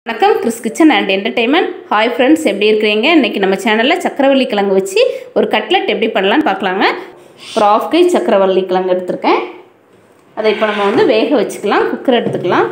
வணக்கம் Chris kitchen and entertainment hi friends எப்படி இருக்கிறீங்க இன்றைக்கி நம்ம சேனலில் சக்கரவள்ளி கிழங்கு வச்சு ஒரு கட்லெட் எப்படி பண்ணலான்னு பார்க்கலாங்க ஒரு ஆஃப் கை சக்கரவள்ளி கிழங்கு எடுத்திருக்கேன் அதை இப்போ நம்ம வந்து வேக வச்சுக்கலாம் குக்கர் எடுத்துக்கலாம்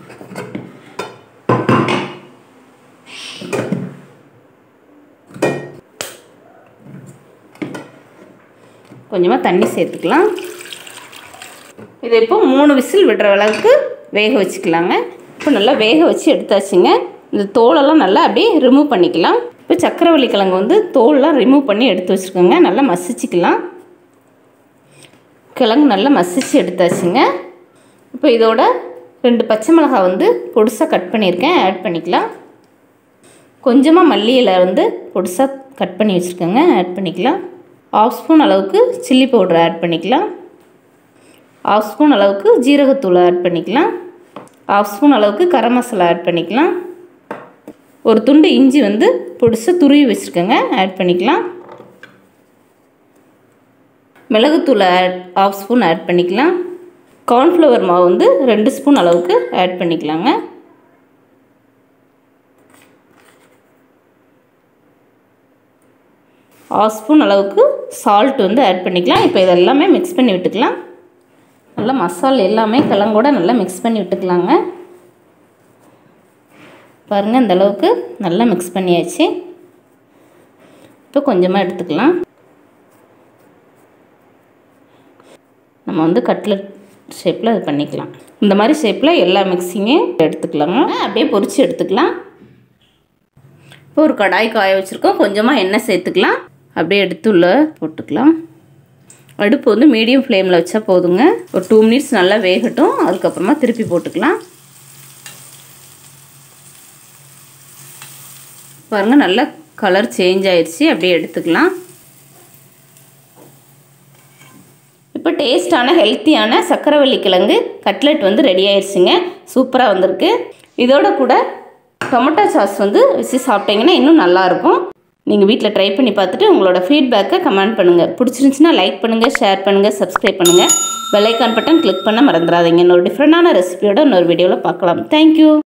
கொஞ்சமாக தண்ணி சேர்த்துக்கலாம் இதை இப்போ மூணு விசில் விடுற அளவுக்கு வேக வச்சுக்கலாங்க இப்போ நல்லா வேக வச்சு எடுத்தாச்சுங்க இந்த தோலெல்லாம் நல்லா அப்படியே ரிமூவ் பண்ணிக்கலாம் இப்போ சக்கரவள்ளி கிழங்கு வந்து தோல்லாம் ரிமூவ் பண்ணி எடுத்து வச்சுக்கோங்க நல்லா மசிச்சுக்கலாம் கிழங்கு நல்லா மசிச்சு எடுத்தாச்சுங்க இப்போ இதோட ரெண்டு பச்சை மிளகாய் வந்து பொடிசாக கட் பண்ணியிருக்கேன் ஆட் பண்ணிக்கலாம் கொஞ்சமாக மல்லி இலை வந்து பொடிசாக கட் பண்ணி வச்சுருக்கோங்க ஆட் பண்ணிக்கலாம் ஆஃப் ஸ்பூன் அளவுக்கு சில்லி பவுடர் ஆட் பண்ணிக்கலாம் ஆஃப் ஸ்பூன் அளவுக்கு ஜீரகத்தூள் ஆட் பண்ணிக்கலாம் ஆஃப் ஸ்பூன் அளவுக்கு கரம் மசாலா ஆட் பண்ணிக்கலாம் ஒரு துண்டு இஞ்சி வந்து பொடிசாக துருவி வச்சுருக்கோங்க ஆட் பண்ணிக்கலாம் மிளகுத்தூள் ஆட் ஆஃப் ஸ்பூன் ஆட் பண்ணிக்கலாம் கார்ன்ஃப்ளவர் மாவு வந்து ரெண்டு ஸ்பூன் அளவுக்கு ஆட் பண்ணிக்கலாங்க ஆஃப் ஸ்பூன் அளவுக்கு சால்ட் வந்து ஆட் பண்ணிக்கலாம் இப்போ இதெல்லாமே மிக்ஸ் பண்ணி விட்டுக்கலாம் நல்லா மசாலா எல்லாமே கிழங்கோட நல்லா மிக்ஸ் பண்ணி விட்டுக்கலாங்க பாருங்கள் இந்த அளவுக்கு நல்லா மிக்ஸ் பண்ணியாச்சு இப்போ கொஞ்சமாக எடுத்துக்கலாம் நம்ம வந்து கட்லட் ஷேப்பில் அது பண்ணிக்கலாம் இந்த மாதிரி ஷேப்பில் எல்லா மிக்ஸிங்கையும் எடுத்துக்கலாங்க அப்படியே பொரித்து எடுத்துக்கலாம் இப்போ ஒரு கடாய் காய வச்சுருக்கோம் கொஞ்சமாக எண்ணெய் சேர்த்துக்கலாம் அப்படியே எடுத்து உள்ள போட்டுக்கலாம் அடுப்பு வந்து மீடியம் ஃப்ளேமில் வச்சா போதுங்க ஒரு டூ மினிட்ஸ் நல்லா வேகட்டும் அதுக்கப்புறமா திருப்பி போட்டுக்கலாம் பாருங்கள் நல்லா கலர் சேஞ்ச் ஆயிடுச்சு அப்படியே எடுத்துக்கலாம் இப்போ டேஸ்டான ஹெல்த்தியான சக்கரவள்ளி கிழங்கு கட்லெட் வந்து ரெடி ஆயிடுச்சுங்க சூப்பராக வந்திருக்கு இதோட கூட டொமேட்டோ சாஸ் வந்து வச்சு சாப்பிட்டீங்கன்னா இன்னும் நல்லாயிருக்கும் நீங்கள் வீட்டில் ட்ரை பண்ணி பார்த்துட்டு உங்களோட ஃபீட்பேக்கை கமெண்ட் பண்ணுங்கள் பிடிச்சிருந்துச்சின்னா லைக் பண்ணுங்கள் ஷேர் பண்ணுங்கள் சப்ஸ்கிரைப் பண்ணுங்கள் பெல்லைக்கான் பட்டன் கிளிக் பண்ண மறந்துடாதீங்க இன்னொரு டிஃப்ரெண்டான ரெசிபியோட இன்னொரு வீடியோவில் பார்க்கலாம் தேங்க்யூ